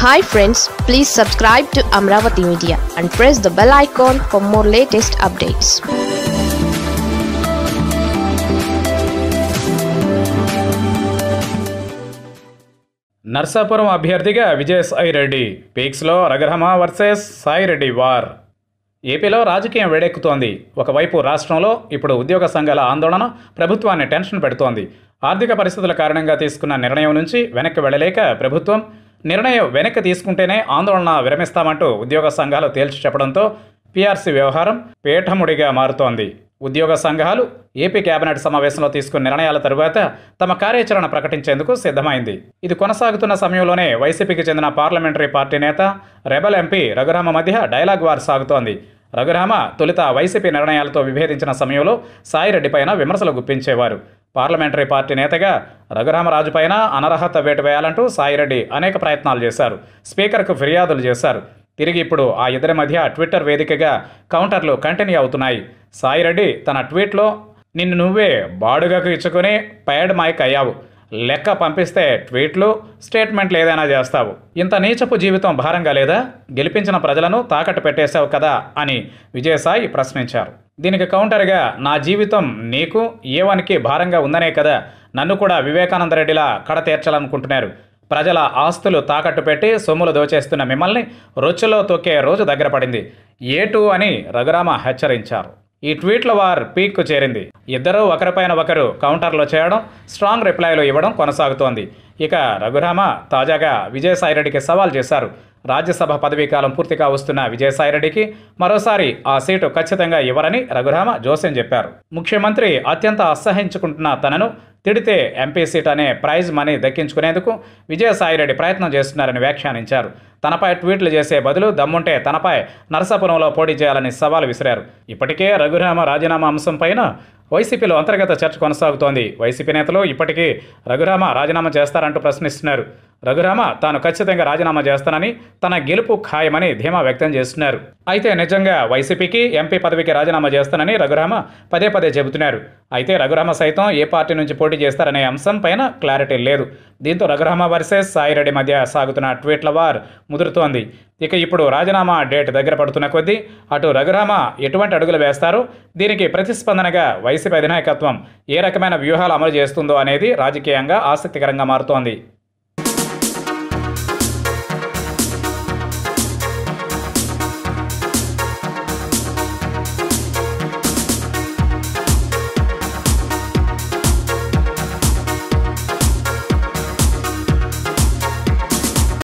hi friends please subscribe to Amaravati media and press the bell icon for more latest updates Narsapuram అభ్యర్థిగా విజయసాయి రెడ్డి పీక్స్లో Raghurama versus Sai Reddy war ఏపీలో రాజకీయం వేడెక్కుతోంది ఒకవైపు రాష్ట్రంలో ఇప్పుడు ఉద్యోగ సంఘాల ఆందోళన ప్రభుత్వాన్ని టెన్షన్ పెడుతోంది ఆర్థిక పరిస్థితుల కారణంగా తీసుకున్న నిర్ణయం నుంచి వెనక్కి వెళ్ళలేక ప్రభుత్వం నిర్ణయం వెనక్కి తీసుకుంటేనే ఆందోళన విరమిస్తామంటూ ఉద్యోగ సంఘాలు తేల్చి చెప్పడంతో పీఆర్సీ వ్యవహారం పీఠముడిగా మారుతోంది ఉద్యోగ సంఘాలు ఏపీ కేబినెట్ సమావేశంలో తీసుకున్న నిర్ణయాల తరువాత తమ కార్యాచరణ ప్రకటించేందుకు సిద్ధమైంది ఇది కొనసాగుతున్న సమయంలోనే వైసీపీకి చెందిన పార్లమెంటరీ పార్టీ నేత రెబల్ ఎంపీ రఘురామ మధ్య డైలాగ్ వార్ సాగుతోంది రఘురామ తొలుత వైసీపీ నిర్ణయాలతో విభేదించిన సమయంలో సాయిరెడ్డి పైన విమర్శలు గుప్పించేవారు పార్లమెంటరీ పార్టీ నేతగా రఘురామరాజుపైన అనర్హత వేటు వేయాలంటూ సాయిరెడ్డి అనేక ప్రయత్నాలు చేశారు స్పీకర్కు ఫిర్యాదులు చేశారు తిరిగి ఇప్పుడు ఆ ఇద్దరి మధ్య ట్విట్టర్ వేదికగా కౌంటర్లు కంటిన్యూ అవుతున్నాయి సాయిరెడ్డి తన ట్వీట్లో నిన్ను నువ్వే బాడుగకు ఇచ్చుకుని పైడ్ మైక్ అయ్యావు లెక్క పంపిస్తే ట్వీట్లు స్టేట్మెంట్లు ఏదైనా చేస్తావు ఇంత నీచపు జీవితం భారంగా లేదా గెలిపించిన ప్రజలను తాకట్టు పెట్టేశావు కదా అని విజయసాయి ప్రశ్నించారు దీనికి కౌంటర్గా నా జీవితం నీకు ఏవనికి భారంగా ఉందనే కదా నన్ను కూడా వివేకానంద రెడ్డిలా కడతీర్చాలనుకుంటున్నారు ప్రజల ఆస్తులు తాకట్టు పెట్టి సొమ్ములు దోచేస్తున్న మిమ్మల్ని రొచ్చులో తొక్కే రోజు దగ్గర పడింది ఏటు అని రఘురామ హెచ్చరించారు ఈ ట్వీట్ల వార్ పీక్కు చేరింది ఇద్దరూ ఒకరిపైన ఒకరు కౌంటర్లో చేయడం స్ట్రాంగ్ రిప్లైలు ఇవ్వడం కొనసాగుతోంది ఇక రఘురామ తాజాగా విజయసాయిరెడ్డికి సవాల్ చేశారు రాజ్యసభ పదవీకాలం పూర్తిగా వస్తున్న విజయసాయిరెడ్డికి మరోసారి ఆ సీటు ఖచ్చితంగా ఇవ్వరని రఘురామ జోస్యం చెప్పారు ముఖ్యమంత్రి అత్యంత అసహించుకుంటున్న తనను తిడితే ఎంపీ సీట్ అనే ప్రైజ్ మనీ దక్కించుకునేందుకు విజయసాయిరెడ్డి ప్రయత్నం చేస్తున్నారని వ్యాఖ్యానించారు తనపై ట్వీట్లు చేసే బదులు దమ్ముంటే తనపై నరసాపురంలో పోటీ చేయాలని సవాల్ విసిరారు ఇప్పటికే రఘురామ రాజీనామా అంశం పైన వైసీపీలో అంతర్గత చర్చ కొనసాగుతోంది వైసీపీ నేతలు ఇప్పటికీ రఘురామ రాజీనామా చేస్తారంటూ ప్రశ్నిస్తున్నారు రఘురామ తాను ఖచ్చితంగా రాజీనామా చేస్తానని తన గెలుపు ఖాయమని ధీమా వ్యక్తం చేస్తున్నారు అయితే నిజంగా వైసీపీకి ఎంపీ పదవికి రాజీనామా చేస్తానని రఘురామ పదే పదే చెబుతున్నారు అయితే రఘురామ సైతం ఏ పార్టీ నుంచి పోటీ చేస్తారనే అంశం పైన క్లారిటీ లేదు దీంతో రఘురామ వర్సెస్ సాయిరెడ్డి మధ్య సాగుతున్న ట్వీట్ల వార్ ముదురుతోంది ఇక ఇప్పుడు రాజీనామా డేట్ దగ్గర పడుతున్న కొద్దీ అటు రఘురామ ఎటువంటి అడుగులు వేస్తారో దీనికి ప్రతిస్పందనగా వైసీపీ అధినాయకత్వం ఏ రకమైన వ్యూహాలు అమలు చేస్తుందో అనేది రాజకీయంగా ఆసక్తికరంగా మారుతోంది